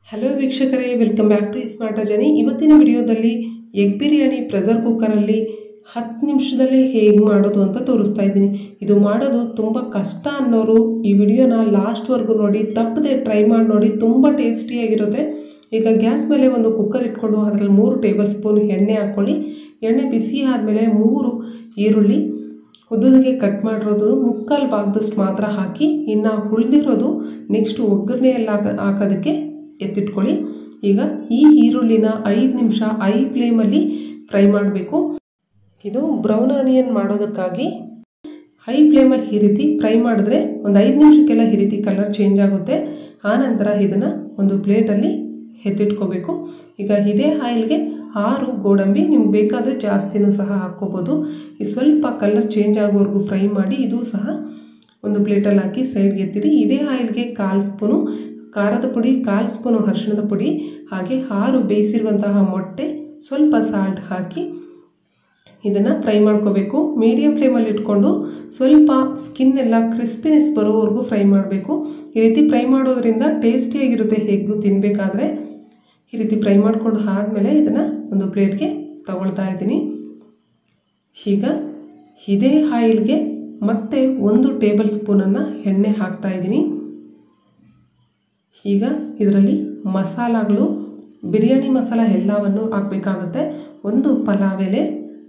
hello ವೀಕ್ಷಕರೇ welcome back to smart Jani ಇವತ್ತಿನ ವಿಡಿಯೋದಲ್ಲಿ ಎಗ್ ಬಿರಿಯಾನಿ ಪ್ರೆಷರ್ ಕುಕ್ಕರಲ್ಲಿ ಹತ್ತು ನಿಮಿಷದಲ್ಲೇ ಹೇಗೆ ಮಾಡೋದು ಅಂತ ತೋರಿಸ್ತಾ ಇದ್ದೀನಿ ಇದು ಮಾಡೋದು ತುಂಬ ಕಷ್ಟ ಅನ್ನೋರು ಈ ವಿಡಿಯೋನ ಲಾಸ್ಟ್ವರೆಗೂ ನೋಡಿ ತಪ್ಪದೆ ಟ್ರೈ ಮಾಡಿ ನೋಡಿ ತುಂಬ ಟೇಸ್ಟಿಯಾಗಿರುತ್ತೆ ಈಗ ಗ್ಯಾಸ್ ಮೇಲೆ ಒಂದು ಕುಕ್ಕರ್ ಇಟ್ಕೊಂಡು ಅದರಲ್ಲಿ ಮೂರು ಟೇಬಲ್ ಸ್ಪೂನ್ ಎಣ್ಣೆ ಹಾಕ್ಕೊಳ್ಳಿ ಎಣ್ಣೆ ಬಿಸಿ ಆದಮೇಲೆ ಮೂರು ಈರುಳ್ಳಿ ಉದ್ದುದಿಗೆ ಕಟ್ ಮಾಡಿರೋದು ಮುಕ್ಕಾಲು ಭಾಗದಷ್ಟು ಮಾತ್ರ ಹಾಕಿ ಇನ್ನು ಉಳಿದಿರೋದು ನೆಕ್ಸ್ಟ್ ಒಗ್ಗರಣೆಯಲ್ಲಿ ಹಾಕ ಹಾಕೋದಕ್ಕೆ ಎತ್ತಿಟ್ಕೊಳ್ಳಿ ಈಗ ಈ ಈರುಳ್ಳಿನ ಐದು ನಿಮಿಷ ಐ ಫ್ಲೇಮಲ್ಲಿ ಫ್ರೈ ಮಾಡಬೇಕು ಇದು ಬ್ರೌನ್ ಆನಿಯನ್ ಮಾಡೋದಕ್ಕಾಗಿ ಹೈ ಫ್ಲೇಮಲ್ಲಿ ಈ ರೀತಿ ಫ್ರೈ ಮಾಡಿದ್ರೆ ಒಂದು ಐದು ನಿಮಿಷಕ್ಕೆಲ್ಲ ಈ ರೀತಿ ಕಲರ್ ಚೇಂಜ್ ಆಗುತ್ತೆ ಆನಂತರ ಇದನ್ನು ಒಂದು ಪ್ಲೇಟಲ್ಲಿ ಎತ್ತಿಟ್ಕೋಬೇಕು ಈಗ ಇದೇ ಆಯಿಲ್ಗೆ ಆರು ಗೋಡಂಬಿ ನಿಮ್ಗೆ ಬೇಕಾದರೆ ಜಾಸ್ತಿನೂ ಸಹ ಹಾಕ್ಕೋಬೋದು ಈ ಸ್ವಲ್ಪ ಕಲರ್ ಚೇಂಜ್ ಆಗೋವರೆಗೂ ಫ್ರೈ ಮಾಡಿ ಇದು ಸಹ ಒಂದು ಪ್ಲೇಟಲ್ಲಿ ಹಾಕಿ ಸೈಡ್ಗೆ ಎತ್ತಿಡಿ ಇದೇ ಆಯಿಲ್ಗೆ ಕಾಲು ಸ್ಪೂನು ಖಾರದ ಪುಡಿ ಕಾಲು ಸ್ಪೂನು ಅರಿಶಿಣದ ಪುಡಿ ಹಾಗೆ ಆರು ಬೇಯಿಸಿರುವಂತಹ ಮೊಟ್ಟೆ ಸ್ವಲ್ಪ ಸಾಲ್ಟ್ ಹಾಕಿ ಇದನ್ನು ಫ್ರೈ ಮಾಡ್ಕೋಬೇಕು ಮೀಡಿಯಮ್ ಫ್ಲೇಮಲ್ಲಿ ಇಟ್ಕೊಂಡು ಸ್ವಲ್ಪ ಸ್ಕಿನ್ ಎಲ್ಲ ಕ್ರಿಸ್ಪಿನೆಸ್ ಬರೋವರೆಗೂ ಫ್ರೈ ಮಾಡಬೇಕು ಈ ರೀತಿ ಫ್ರೈ ಮಾಡೋದ್ರಿಂದ ಟೇಸ್ಟಿಯಾಗಿರುತ್ತೆ ಹೆಗ್ಗು ತಿನ್ನಬೇಕಾದ್ರೆ ಈ ರೀತಿ ಫ್ರೈ ಮಾಡ್ಕೊಂಡು ಆದಮೇಲೆ ಇದನ್ನು ಒಂದು ಪ್ಲೇಟ್ಗೆ ತಗೊಳ್ತಾ ಇದ್ದೀನಿ ಈಗ ಇದೇ ಆಯಿಲ್ಗೆ ಮತ್ತೆ ಒಂದು ಟೇಬಲ್ ಸ್ಪೂನನ್ನು ಎಣ್ಣೆ ಹಾಕ್ತಾ ಇದ್ದೀನಿ ಈಗ ಇದರಲ್ಲಿ ಮಸಾಲಗಳು ಬಿರಿಯಾನಿ ಮಸಾಲ ಎಲ್ಲವನ್ನು ಹಾಕಬೇಕಾಗುತ್ತೆ ಒಂದು ಪಲಾವ್ ಎಲೆ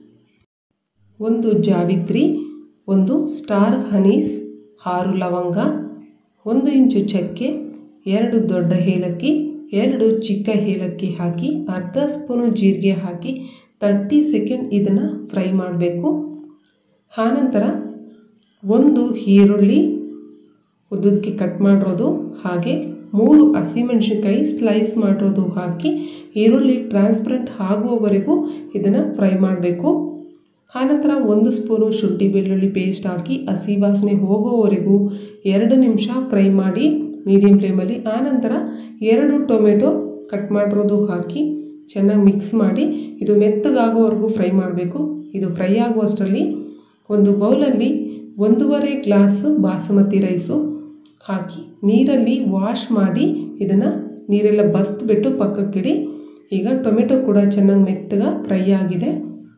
ಒಂದು ಜಾವಿತ್ರಿ ಒಂದು ಸ್ಟಾರ್ ಹನೀಸ್ ಆರು ಲವಂಗ ಒಂದು ಇಂಚು ಚಕ್ಕೆ ಎರಡು ದೊಡ್ಡ ಏಲಕ್ಕಿ ಎರಡು ಚಿಕ್ಕ ಏಲಕ್ಕಿ ಹಾಕಿ ಅರ್ಧ ಸ್ಪೂನು ಜೀರಿಗೆ ಹಾಕಿ ತರ್ಟಿ ಸೆಕೆಂಡ್ ಇದನ್ನು ಫ್ರೈ ಮಾಡಬೇಕು ಆನಂತರ ಒಂದು ಈರುಳ್ಳಿ ಉದ್ದಕ್ಕೆ ಕಟ್ ಮಾಡಿರೋದು ಹಾಗೆ ಮೂರು ಹಸಿಮೆಣಸಿನ್ಕಾಯಿ ಸ್ಲೈಸ್ ಮಾಡಿರೋದು ಹಾಕಿ ಈರುಳ್ಳಿ ಟ್ರಾನ್ಸ್ಪರೆಂಟ್ ಆಗುವವರೆಗೂ ಇದನ್ನು ಫ್ರೈ ಮಾಡಬೇಕು ಆನಂತರ ಒಂದು ಸ್ಪೂನು ಶುಂಠಿ ಬೆಳ್ಳುಳ್ಳಿ ಪೇಸ್ಟ್ ಹಾಕಿ ಹಸಿ ವಾಸನೆ ಹೋಗೋವರೆಗೂ ಎರಡು ನಿಮಿಷ ಫ್ರೈ ಮಾಡಿ ಮೀಡಿಯಮ್ ಫ್ಲೇಮಲ್ಲಿ ಆನಂತರ ಎರಡು ಟೊಮೆಟೊ ಕಟ್ ಮಾಡಿರೋದು ಹಾಕಿ ಚೆನ್ನಾಗಿ ಮಿಕ್ಸ್ ಮಾಡಿ ಇದು ಮೆತ್ತಗಾಗೋವರೆಗೂ ಫ್ರೈ ಮಾಡಬೇಕು ಇದು ಫ್ರೈ ಆಗುವಷ್ಟರಲ್ಲಿ ಒಂದು ಬೌಲಲ್ಲಿ ಒಂದೂವರೆ ಗ್ಲಾಸ್ ಬಾಸುಮತಿ ರೈಸು ಹಾಕಿ ನೀರಲ್ಲಿ ವಾಶ್ ಮಾಡಿ ಇದನ್ನು ನೀರೆಲ್ಲ ಬಸ್ದುಬಿಟ್ಟು ಪಕ್ಕಕ್ಕಿಡಿ ಈಗ ಟೊಮೆಟೊ ಕೂಡ ಚೆನ್ನಾಗಿ ಮೆತ್ತಗ ಫ್ರೈ ಆಗಿದೆ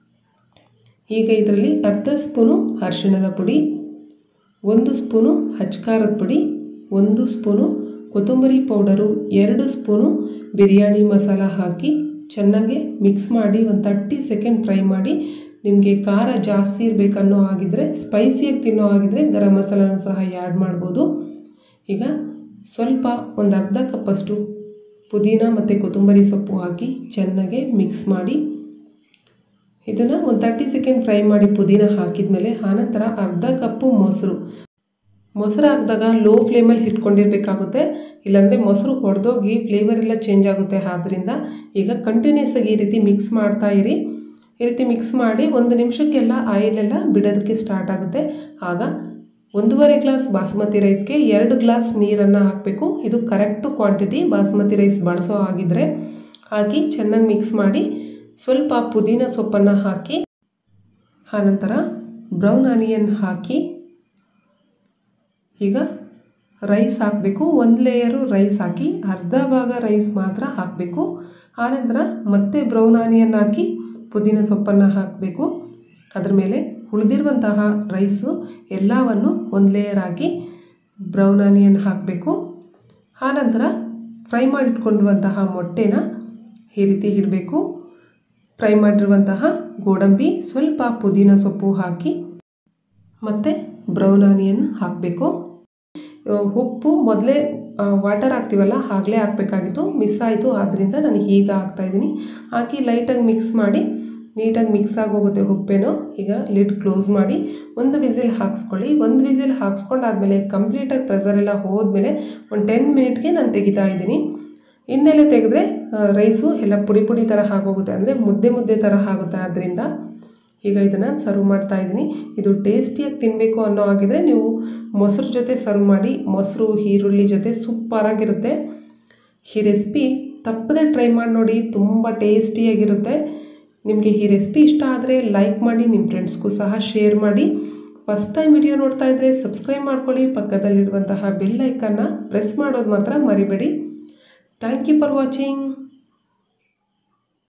ಈಗ ಇದರಲ್ಲಿ ಅರ್ಧ ಸ್ಪೂನು ಅರಿಶಿಣದ ಪುಡಿ ಒಂದು ಸ್ಪೂನು ಹಚ್ಕಾರದ ಪುಡಿ ಒಂದು ಸ್ಪೂನು ಕೊತ್ತಂಬರಿ ಪೌಡರು ಎರಡು ಸ್ಪೂನು ಬಿರಿಯಾನಿ ಮಸಾಲ ಹಾಕಿ ಚೆನ್ನಾಗಿ ಮಿಕ್ಸ್ ಮಾಡಿ ಒಂದು ತರ್ಟಿ ಸೆಕೆಂಡ್ ಫ್ರೈ ಮಾಡಿ ನಿಮಗೆ ಖಾರ ಜಾಸ್ತಿ ಇರಬೇಕನ್ನೋ ಆಗಿದ್ದರೆ ಸ್ಪೈಸಿಯಾಗಿ ತಿನ್ನೋ ಆಗಿದ್ದರೆ ಗರಂ ಮಸಾಲನೂ ಸಹ ಆ್ಯಡ್ ಮಾಡ್ಬೋದು ಈಗ ಸ್ವಲ್ಪ ಒಂದು ಅರ್ಧ ಕಪ್ಪಷ್ಟು ಪುದೀನ ಮತ್ತು ಕೊತ್ತಂಬರಿ ಸೊಪ್ಪು ಹಾಕಿ ಚೆನ್ನಾಗೆ ಮಿಕ್ಸ್ ಮಾಡಿ ಇದನ್ನು ಒಂದು ತರ್ಟಿ ಸೆಕೆಂಡ್ ಫ್ರೈ ಮಾಡಿ ಪುದೀನ ಹಾಕಿದ ಮೇಲೆ ಆನಂತರ ಅರ್ಧ ಕಪ್ಪು ಮೊಸರು ಮೊಸರು ಹಾಕಿದಾಗ ಲೋ ಫ್ಲೇಮಲ್ಲಿ ಇಟ್ಕೊಂಡಿರ್ಬೇಕಾಗುತ್ತೆ ಇಲ್ಲಾಂದರೆ ಮೊಸರು ಹೊಡೆದೋಗಿ ಫ್ಲೇವರ್ ಎಲ್ಲ ಚೇಂಜ್ ಆಗುತ್ತೆ ಆದ್ದರಿಂದ ಈಗ ಕಂಟಿನ್ಯೂಸ್ ಆಗಿ ಈ ರೀತಿ ಮಿಕ್ಸ್ ಮಾಡ್ತಾ ಇರಿ ಈ ರೀತಿ ಮಿಕ್ಸ್ ಮಾಡಿ ಒಂದು ನಿಮಿಷಕ್ಕೆಲ್ಲ ಆಯಿಲೆಲ್ಲ ಬಿಡೋದಕ್ಕೆ ಸ್ಟಾರ್ಟ್ ಆಗುತ್ತೆ ಆಗ ಒಂದೂವರೆ ಗ್ಲಾಸ್ ಬಾಸುಮತಿ ರೈಸ್ಗೆ ಎರಡು ಗ್ಲಾಸ್ ನೀರನ್ನು ಹಾಕಬೇಕು ಇದು ಕರೆಕ್ಟು ಕ್ವಾಂಟಿಟಿ ಬಾಸುಮತಿ ರೈಸ್ ಬಳಸೋ ಆಗಿದ್ದರೆ ಹಾಕಿ ಚೆನ್ನಾಗಿ ಮಿಕ್ಸ್ ಮಾಡಿ ಸ್ವಲ್ಪ ಪುದೀನ ಸೊಪ್ಪನ್ನು ಹಾಕಿ ಆನಂತರ ಬ್ರೌನ್ ಆನಿಯನ್ ಹಾಕಿ ಈಗ ರೈಸ್ ಹಾಕಬೇಕು ಒಂದು ಲೇಯರು ರೈಸ್ ಹಾಕಿ ಅರ್ಧ ಭಾಗ ರೈಸ್ ಮಾತ್ರ ಹಾಕಬೇಕು ಆನಂತರ ಮತ್ತೆ ಬ್ರೌನ್ ಆನಿಯನ್ ಹಾಕಿ ಪುದೀನ ಸೊಪ್ಪನ್ನು ಹಾಕಬೇಕು ಅದ್ರ ಮೇಲೆ ಉಳಿದಿರುವಂತಹ ರೈಸು ಎಲ್ಲವನ್ನು ಒಂದು ಲೇಯರ್ ಹಾಕಿ ಬ್ರೌನ್ ಆನಿಯನ್ ಹಾಕಬೇಕು ಆನಂತರ ಫ್ರೈ ಮಾಡಿಟ್ಕೊಂಡಿರುವಂತಹ ಮೊಟ್ಟೆನ ಈ ರೀತಿ ಇಡಬೇಕು ಫ್ರೈ ಮಾಡಿರುವಂತಹ ಗೋಡಂಬಿ ಸ್ವಲ್ಪ ಪುದೀನ ಸೊಪ್ಪು ಹಾಕಿ ಮತ್ತು ಬ್ರೌನ್ ಆನಿಯನ್ ಹಾಕಬೇಕು ಉಪ್ಪು ಮೊದಲೇ ವಾಟರ್ ಹಾಕ್ತೀವಲ್ಲ ಆಗಲೇ ಹಾಕಬೇಕಾಗಿತ್ತು ಮಿಸ್ ಆಯಿತು ಆದ್ದರಿಂದ ನಾನು ಈಗ ಹಾಕ್ತಾಯಿದ್ದೀನಿ ಹಾಕಿ ಲೈಟಾಗಿ ಮಿಕ್ಸ್ ಮಾಡಿ ನೀಟಾಗಿ ಮಿಕ್ಸ್ ಆಗೋಗುತ್ತೆ ಉಪ್ಪೇನು ಈಗ ಲಿಡ್ ಕ್ಲೋಸ್ ಮಾಡಿ ಒಂದು ವಿಸಿಲ್ ಹಾಕ್ಸ್ಕೊಳ್ಳಿ ಒಂದು ವಿಸಿಲ್ ಹಾಕ್ಸ್ಕೊಂಡಾದ್ಮೇಲೆ ಕಂಪ್ಲೀಟಾಗಿ ಪ್ರೆಸರ್ ಎಲ್ಲ ಹೋದ್ಮೇಲೆ ಒಂದು ಟೆನ್ ಮಿನಿಟ್ಗೆ ನಾನು ತೆಗಿತಾ ಇದ್ದೀನಿ ಹಿಂದೆಲೆ ತೆಗೆದ್ರೆ ರೈಸು ಎಲ್ಲ ಪುಡಿ ಪುಡಿ ಥರ ಆಗೋಗುತ್ತೆ ಅಂದರೆ ಮುದ್ದೆ ಮುದ್ದೆ ಥರ ಆಗುತ್ತೆ ಆದ್ದರಿಂದ ಈಗ ಇದನ್ನು ಸರ್ವ್ ಮಾಡ್ತಾ ಇದ್ದೀನಿ ಇದು ಟೇಸ್ಟಿಯಾಗಿ ತಿನ್ನಬೇಕು ಅನ್ನೋ ಆಗಿದ್ರೆ ನೀವು ಮೊಸರು ಜೊತೆ ಸರ್ವ್ ಮಾಡಿ ಮೊಸರು ಈರುಳ್ಳಿ ಜೊತೆ ಸೂಪರಾಗಿರುತ್ತೆ ಈ ರೆಸಿಪಿ ತಪ್ಪದೆ ಟ್ರೈ ಮಾಡಿ ನೋಡಿ ತುಂಬ ಟೇಸ್ಟಿಯಾಗಿರುತ್ತೆ ನಿಮಗೆ ಈ ರೆಸಿಪಿ ಇಷ್ಟ ಆದರೆ ಲೈಕ್ ಮಾಡಿ ನಿಮ್ಮ ಫ್ರೆಂಡ್ಸ್ಗೂ ಸಹ ಶೇರ್ ಮಾಡಿ ಫಸ್ಟ್ ಟೈಮ್ ವಿಡಿಯೋ ನೋಡ್ತಾ ಇದ್ದರೆ ಸಬ್ಸ್ಕ್ರೈಬ್ ಮಾಡ್ಕೊಳ್ಳಿ ಪಕ್ಕದಲ್ಲಿರುವಂತಹ ಬೆಲ್ ಐಕನ್ನ ಪ್ರೆಸ್ ಮಾಡೋದು ಮಾತ್ರ ಮರಿಬೇಡಿ ಥ್ಯಾಂಕ್ ಯು ಫಾರ್ ವಾಚಿಂಗ್